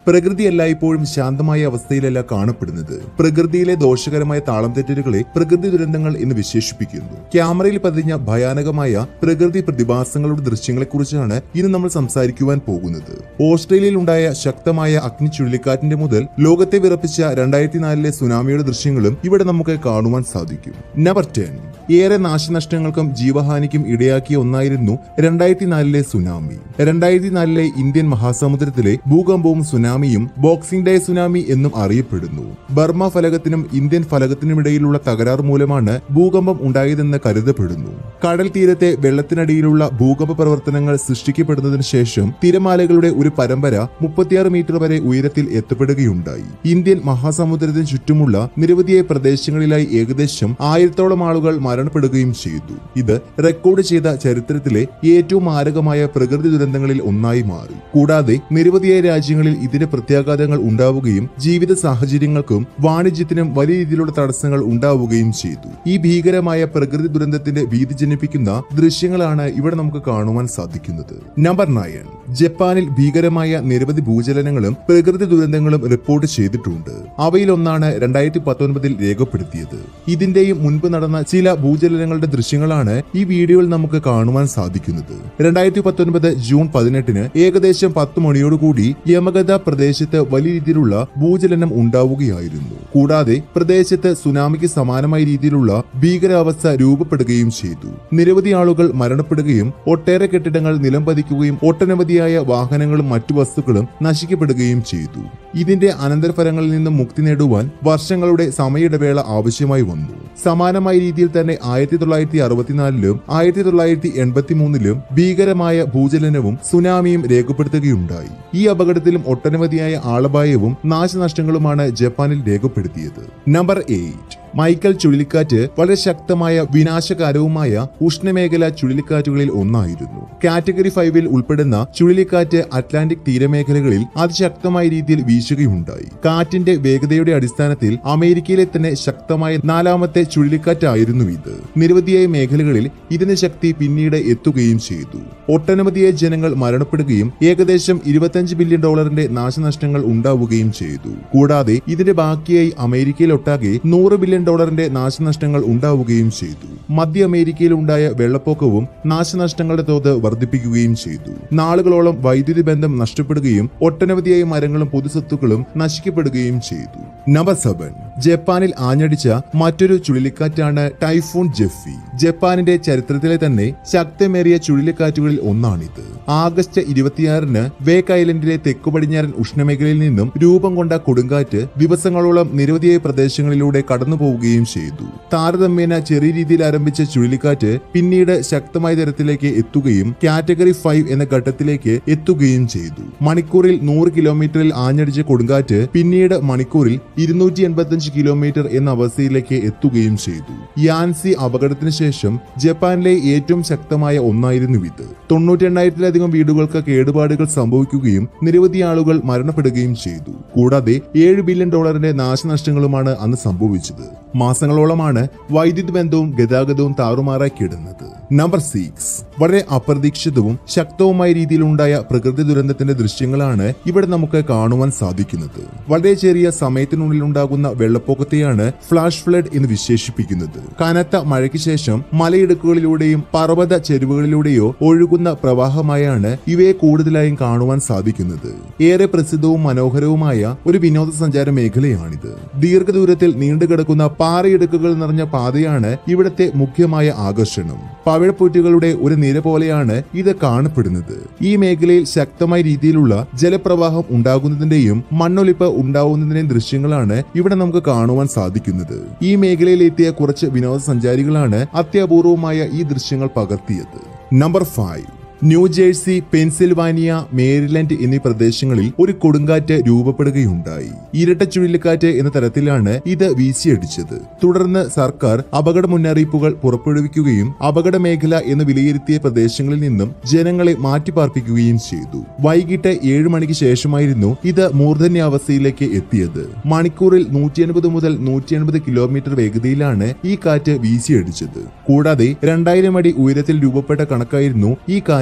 പ്രകൃതി എല്ലായ്പ്പോഴും ശാന്തമായ അവസ്ഥയിലല്ല കാണപ്പെടുന്നത് പ്രകൃതിയിലെ ദോഷകരമായ താളം തെറ്റലുകളെ പ്രകൃതി ദുരന്തങ്ങൾ എന്ന് വിശേഷിപ്പിക്കുന്നു ക്യാമറയിൽ പതിഞ്ഞ ഭയാനകമായ പ്രകൃതി പ്രതിഭാസങ്ങളുടെ ദൃശ്യങ്ങളെക്കുറിച്ചാണ് ഇന്ന് നമ്മൾ സംസാരിക്കുവാൻ പോകുന്നത് ഓസ്ട്രേലിയയിൽ ഉണ്ടായ ശക്തമായ അഗ്നി ചുഴലിക്കാറ്റിന്റെ മുതൽ ലോകത്തെ വിറപ്പിച്ച രണ്ടായിരത്തി നാലിലെ സുനാമിയുടെ ദൃശ്യങ്ങളും ഇവിടെ നമുക്ക് കാണുവാൻ സാധിക്കും നമ്പർ ടെൻ ഏറെ നാശനഷ്ടങ്ങൾക്കും ജീവഹാനിക്കും ഇടയാക്കിയ ഒന്നായിരുന്നു രണ്ടായിരത്തി നാലിലെ സുനാമി രണ്ടായിരത്തി നാലിലെ ഇന്ത്യൻ മഹാസമുദ്രത്തിലെ ഭൂകമ്പവും സുനാമിയും ബോക്സിംഗ് ഡേ സുനാമി എന്നും അറിയപ്പെടുന്നു ബർമ ഫലകത്തിനും ഇന്ത്യൻ ഫലകത്തിനുമിടയിലുള്ള തകരാർ മൂലമാണ് ഭൂകമ്പം ഉണ്ടായതെന്ന് കരുതപ്പെടുന്നു കടൽ തീരത്തെ വെള്ളത്തിനടിയിലുള്ള ഭൂകമ്പ പ്രവർത്തനങ്ങൾ സൃഷ്ടിക്കപ്പെടുന്നതിന് ശേഷം തിരമാലകളുടെ ഒരു പരമ്പര മുപ്പത്തിയാറ് മീറ്റർ വരെ ഉയരത്തിൽ എത്തപ്പെടുകയുണ്ടായി ഇന്ത്യൻ മഹാസമുദ്രത്തിന് ചുറ്റുമുള്ള നിരവധിയായ പ്രദേശങ്ങളിലായി ഏകദേശം ആയിരത്തോളം ആളുകൾ മരണപ്പെടുകയും ചെയ്തു ഇത് റെക്കോർഡ് ചെയ്ത ചരിത്രത്തിലെ ഏറ്റവും മാരകമായ പ്രകൃതി ദുരന്തങ്ങളിൽ ഒന്നായി മാറി കൂടാതെ നിരവധിയായ രാജ്യങ്ങളിൽ ഇതിന്റെ പ്രത്യാഘാതങ്ങൾ ഉണ്ടാവുകയും ജീവിത സാഹചര്യങ്ങൾക്കും വാണിജ്യത്തിനും വലിയ രീതിയിലുള്ള തടസ്സങ്ങൾ ഉണ്ടാവുകയും ചെയ്തു ഈ ഭീകരമായ പ്രകൃതി ദുരന്തത്തിന്റെ ഭീതി ജനിപ്പിക്കുന്ന ദൃശ്യങ്ങളാണ് ഇവിടെ നമുക്ക് കാണുവാൻ സാധിക്കുന്നത് നമ്പർ നയൻ ജപ്പാനിൽ ഭീകരമായ നിരവധി ഭൂചലനങ്ങളും പ്രകൃതി ദുരന്തങ്ങളും റിപ്പോർട്ട് ചെയ്തിട്ടുണ്ട് അവയിലൊന്നാണ് രണ്ടായിരത്തി പത്തൊൻപതിൽ രേഖപ്പെടുത്തിയത് ഇതിന്റെയും മുൻപ് നടന്ന ചില ഭൂചലനങ്ങളുടെ ദൃശ്യങ്ങളാണ് ഈ വീഡിയോയിൽ നമുക്ക് കാണുവാൻ സാധിക്കുന്നത് രണ്ടായിരത്തി പത്തൊൻപത് ജൂൺ പതിനെട്ടിന് ഏകദേശം പത്ത് മണിയോടുകൂടി യമഗത പ്രദേശത്ത് വലിയ രീതിയിലുള്ള ഭൂചലനം ഉണ്ടാവുകയായിരുന്നു കൂടാതെ പ്രദേശത്ത് സുനാമിക്ക് സമാനമായ രീതിയിലുള്ള ഭീകരാവസ്ഥ രൂപപ്പെടുകയും ചെയ്തു നിരവധി ആളുകൾ മരണപ്പെടുകയും ഒട്ടേറെ കെട്ടിടങ്ങൾ നിലം പതിക്കുകയും ഒട്ടനവധിയായ വാഹനങ്ങളും മറ്റു വസ്തുക്കളും നശിക്കപ്പെടുകയും ചെയ്തു ഇതിന്റെ അനന്തരഫലങ്ങളിൽ നിന്നും മുക്തി നേടുവാൻ വർഷങ്ങളുടെ സമയയിടവേള ആവശ്യമായി വന്നു സമാനമായ രീതിയിൽ തന്നെ ആയിരത്തി തൊള്ളായിരത്തി അറുപത്തിനാലിലും ആയിരത്തി തൊള്ളായിരത്തി എൺപത്തി മൂന്നിലും ഭീകരമായ ഭൂചലനവും സുനാമിയും രേഖപ്പെടുത്തുകയുണ്ടായി ഈ അപകടത്തിലും ഒട്ടനവധിയായ ആളപായവും നാശനഷ്ടങ്ങളുമാണ് ജപ്പാനിൽ രേഖപ്പെടുത്തിയത് നമ്പർ എയ്റ്റ് മൈക്കൽ ചുഴലിക്കാറ്റ് വളരെ ശക്തമായ വിനാശകാരവുമായ ഉഷ്ണമേഖല ചുഴലിക്കാറ്റുകളിൽ ഒന്നായിരുന്നു കാറ്റഗറി ഫൈവിൽ ഉൾപ്പെടുന്ന ചുഴലിക്കാറ്റ് അറ്റ്ലാന്റിക് തീരമേഖലകളിൽ അതിശക്തമായ രീതിയിൽ വീശുകയുണ്ടായി കാറ്റിന്റെ വേഗതയുടെ അടിസ്ഥാനത്തിൽ അമേരിക്കയിലെ തന്നെ ശക്തമായ നാലാമത്തെ ചുഴലിക്കാറ്റായിരുന്നു ഇത് നിരവധിയായ മേഖലകളിൽ ഇതിന്റെ ശക്തി പിന്നീട് എത്തുകയും ചെയ്തു ഒട്ടനവധിയായ ജനങ്ങൾ മരണപ്പെടുകയും ഏകദേശം ഇരുപത്തഞ്ച് ബില്യൺ ഡോളറിന്റെ നാശനഷ്ടങ്ങൾ ഉണ്ടാവുകയും ചെയ്തു കൂടാതെ ഇതിന്റെ ബാക്കിയായി അമേരിക്കയിലൊട്ടാകെ നൂറ് ബില്യൺ ഡോളറിന്റെ നാശനഷ്ടങ്ങൾ ഉണ്ടാവുകയും ചെയ്തു മധ്യ അമേരിക്കയിൽ ഉണ്ടായ വെള്ളപ്പൊക്കവും നാശനഷ്ടങ്ങളുടെ തോത് വർദ്ധിപ്പിക്കുകയും ചെയ്തു നാളുകളോളം വൈദ്യുതി ബന്ധം നഷ്ടപ്പെടുകയും ഒട്ടനവധിയായ മരങ്ങളും പൊതുസ്വത്തുക്കളും നശിക്കപ്പെടുകയും ചെയ്തു നമ്പർ സെവൻ ജപ്പാനിൽ ആഞ്ഞടിച്ച മറ്റൊരു ചുഴലിക്കാറ്റാണ് ടൈഫൂൺ ജെഫി ജപ്പാനിന്റെ ചരിത്രത്തിലെ തന്നെ ശക്തമേറിയ ചുഴലിക്കാറ്റുകളിൽ ഒന്നാണിത് ആഗസ്റ്റ് ഇരുപത്തിയാറിന് വേക്ക് ഐലൻഡിലെ തെക്കു പടിഞ്ഞാറൻ ഉഷ്ണമേഖലയിൽ നിന്നും രൂപം കൊണ്ട കൊടുങ്കാറ്റ് ദിവസങ്ങളോളം നിരവധിയായ പ്രദേശങ്ങളിലൂടെ കടന്നുപോവുകയും ചെയ്തു താരതമ്യേന ചെറിയ രീതിയിൽ ആരംഭിച്ച ചുഴലിക്കാറ്റ് പിന്നീട് ശക്തമായ തരത്തിലേക്ക് എത്തുകയും കാറ്റഗറി ഫൈവ് എന്ന ഘട്ടത്തിലേക്ക് എത്തുകയും ചെയ്തു മണിക്കൂറിൽ നൂറ് കിലോമീറ്ററിൽ ആഞ്ഞടിച്ച കൊടുങ്കാറ്റ് പിന്നീട് മണിക്കൂറിൽ ഇരുന്നൂറ്റി എൺപത്തിയഞ്ച് കിലോമീറ്റർ എന്ന അവസ്ഥയിലേക്ക് എത്തുകയും ചെയ്തു യാൻസി അപകടത്തിന് ശേഷം ജപ്പാനിലെ ഏറ്റവും ശക്തമായ ഒന്നായിരുന്നു ഇത് തൊണ്ണൂറ്റി എണ്ണായിരത്തിലധികം വീടുകൾക്ക് കേടുപാടുകൾ സംഭവിക്കുകയും നിരവധി ആളുകൾ മരണപ്പെടുകയും ചെയ്തു കൂടാതെ ഏഴ് ബില്യൺ ഡോളറിന്റെ നാശനഷ്ടങ്ങളുമാണ് അന്ന് സംഭവിച്ചത് മാസങ്ങളോളമാണ് വൈദ്യുതി ബന്ധവും ഗതാഗതവും താറുമാറായി കിടന്നത് നമ്പർ സിക്സ് വളരെ അപ്രതീക്ഷിതവും ശക്തവുമായ രീതിയിലുണ്ടായ പ്രകൃതി ദുരന്തത്തിന്റെ ദൃശ്യങ്ങളാണ് ഇവിടെ നമുക്ക് കാണുവാൻ സാധിക്കുന്നത് വളരെ ചെറിയ സമയത്തിനുള്ളിൽ ഉണ്ടാകുന്ന വെള്ളപ്പൊക്കത്തെയാണ് ഫ്ലാഷ് ഫ്ലഡ് എന്ന് വിശേഷിപ്പിക്കുന്നത് കനത്ത മഴയ്ക്ക് ശേഷം മലയിടുക്കുകളിലൂടെയും പർവ്വത ചെരുവുകളിലൂടെയോ ഒഴുകുന്ന പ്രവാഹമായാണ് ഇവയെ കൂടുതലായും കാണുവാൻ സാധിക്കുന്നത് ഏറെ പ്രസിദ്ധവും മനോഹരവുമായ ഒരു വിനോദസഞ്ചാര മേഖലയാണിത് ദീർഘദൂരത്തിൽ നീണ്ടുകിടക്കുന്ന പാറയിടുക്കുകൾ നിറഞ്ഞ പാതയാണ് ഇവിടത്തെ മുഖ്യമായ ആകർഷണം പവിഴപ്പുറ്റുകളുടെ ഒരു നിര പോലെയാണ് ഇത് കാണപ്പെടുന്നത് ഈ മേഖലയിൽ ശക്തമായ രീതിയിലുള്ള ജലപ്രവാഹം ഉണ്ടാകുന്നതിന്റെയും മണ്ണൊലിപ്പ് ഉണ്ടാവുന്നതിന്റെയും ദൃശ്യങ്ങളാണ് ഇവിടെ നമുക്ക് കാണുവാൻ സാധിക്കുന്നത് ഈ മേഖലയിൽ എത്തിയ കുറച്ച് വിനോദസഞ്ചാരികളാണ് അത്യപൂർവമായ ഈ ദൃശ്യങ്ങൾ പകർത്തിയത് number five New Jersey Pennsylvania Maryland എന്നീ പ്രദേശങ്ങളിൽ ഒരു കൊടുങ്കാറ്റ് രൂപപ്പെടുകയുണ്ടായി ഇരട്ട ചുഴലിക്കാറ്റ് എന്ന തരത്തിലാണ് ഇത് വീശിയടിച്ചത് തുടർന്ന് സർക്കാർ അപകട മുന്നറിയിപ്പുകൾ പുറപ്പെടുവിക്കുകയും അപകട മേഖല എന്ന് വിലയിരുത്തിയ പ്രദേശങ്ങളിൽ നിന്നും ജനങ്ങളെ മാറ്റിപ്പാർപ്പിക്കുകയും ചെയ്തു വൈകിട്ട് ഏഴ് മണിക്ക് ശേഷമായിരുന്നു ഇത് മൂർധന്യാവസ്ഥയിലേക്ക് എത്തിയത് മണിക്കൂറിൽ നൂറ്റി എൺപത് മുതൽ നൂറ്റി എൺപത് കിലോമീറ്റർ വേഗതയിലാണ് ഈ കാറ്റ് വീശിയടിച്ചത് കൂടാതെ രണ്ടായിരം അടി ഉയരത്തിൽ രൂപപ്പെട്ട കണക്കായിരുന്നു ഈ കാറ്റ്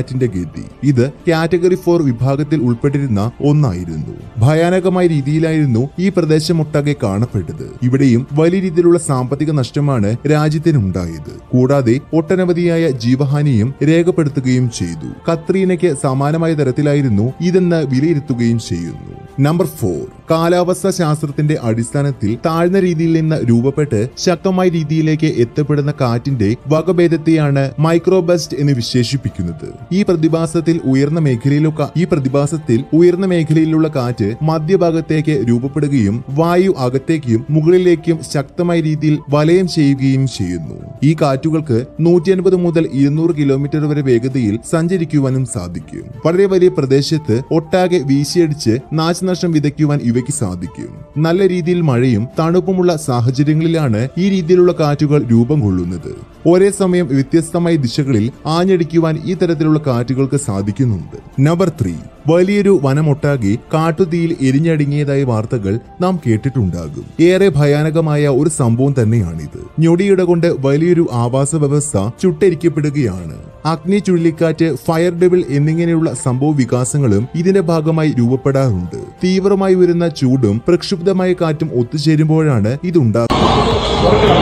കാറ്റിന്റെ ഗതി ഇത് കാറ്റഗറി ഫോർ വിഭാഗത്തിൽ ഉൾപ്പെട്ടിരുന്ന ഒന്നായിരുന്നു ഭയാനകമായ രീതിയിലായിരുന്നു ഈ പ്രദേശമൊട്ടാകെ കാണപ്പെട്ടത് ഇവിടെയും വലിയ രീതിയിലുള്ള സാമ്പത്തിക നഷ്ടമാണ് രാജ്യത്തിനുണ്ടായത് കൂടാതെ ഒട്ടനവധിയായ ജീവഹാനിയും രേഖപ്പെടുത്തുകയും ചെയ്തു കത്രീനയ്ക്ക് സമാനമായ തരത്തിലായിരുന്നു ഇതെന്ന് വിലയിരുത്തുകയും ചെയ്യുന്നു നമ്പർ ഫോർ കാലാവസ്ഥാ ശാസ്ത്രത്തിന്റെ അടിസ്ഥാനത്തിൽ താഴ്ന്ന രീതിയിൽ നിന്ന് രൂപപ്പെട്ട് ശക്തമായ രീതിയിലേക്ക് എത്തപ്പെടുന്ന കാറ്റിന്റെ വകഭേദത്തെയാണ് മൈക്രോബസ്റ്റ് എന്ന് വിശേഷിപ്പിക്കുന്നത് ഈ പ്രതിഭാസത്തിൽ ഉയർന്ന മേഖലയിലൊക്കെ ഈ പ്രതിഭാസത്തിൽ ഉയർന്ന മേഖലയിലുള്ള കാറ്റ് മധ്യഭാഗത്തേക്ക് രൂപപ്പെടുകയും വായു അകത്തേക്കും മുകളിലേക്കും ശക്തമായ രീതിയിൽ വലയം ചെയ്യുകയും ചെയ്യുന്നു ഈ കാറ്റുകൾക്ക് നൂറ്റി അൻപത് മുതൽ ഇരുന്നൂറ് കിലോമീറ്റർ വരെ വേഗതയിൽ സഞ്ചരിക്കുവാനും സാധിക്കും വളരെ വലിയ പ്രദേശത്ത് ഒട്ടാകെ വീശിയടിച്ച് നാശനഷ്ടം വിതയ്ക്കുവാൻ ഇവയ്ക്ക് സാധിക്കും നല്ല രീതിയിൽ മഴയും തണുപ്പുമുള്ള സാഹചര്യങ്ങളിലാണ് ഈ രീതിയിലുള്ള കാറ്റുകൾ രൂപം കൊള്ളുന്നത് ഒരേ സമയം വ്യത്യസ്തമായ ദിശകളിൽ ആഞ്ഞടിക്കുവാൻ ഈ തരത്തിലുള്ള കാറ്റുകൾക്ക് സാധിക്കുന്നുണ്ട് നമ്പർ ത്രീ വലിയൊരു വനമൊട്ടാകെ കാട്ടുതീയിൽ എരിഞ്ഞടുങ്ങിയതായ വാർത്തകൾ നാം കേട്ടിട്ടുണ്ടാകും ഏറെ ഭയാനകമായ ഒരു സംഭവം തന്നെയാണിത് ഞൊടിയിട കൊണ്ട് വലിയൊരു ആവാസ വ്യവസ്ഥ ചുട്ടരിക്കപ്പെടുകയാണ് അഗ്നി ചുഴലിക്കാറ്റ് ഫയർ ഡെവിൾ എന്നിങ്ങനെയുള്ള സംഭവ വികാസങ്ങളും ഇതിന്റെ ഭാഗമായി രൂപപ്പെടാറുണ്ട് തീവ്രമായി വരുന്ന ചൂടും പ്രക്ഷുബ്ധമായ കാറ്റും ഒത്തുചേരുമ്പോഴാണ് ഇതുണ്ടാകുന്നത്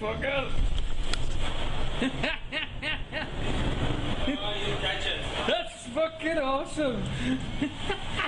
fucker! Oh, you catch it. That's fucking awesome!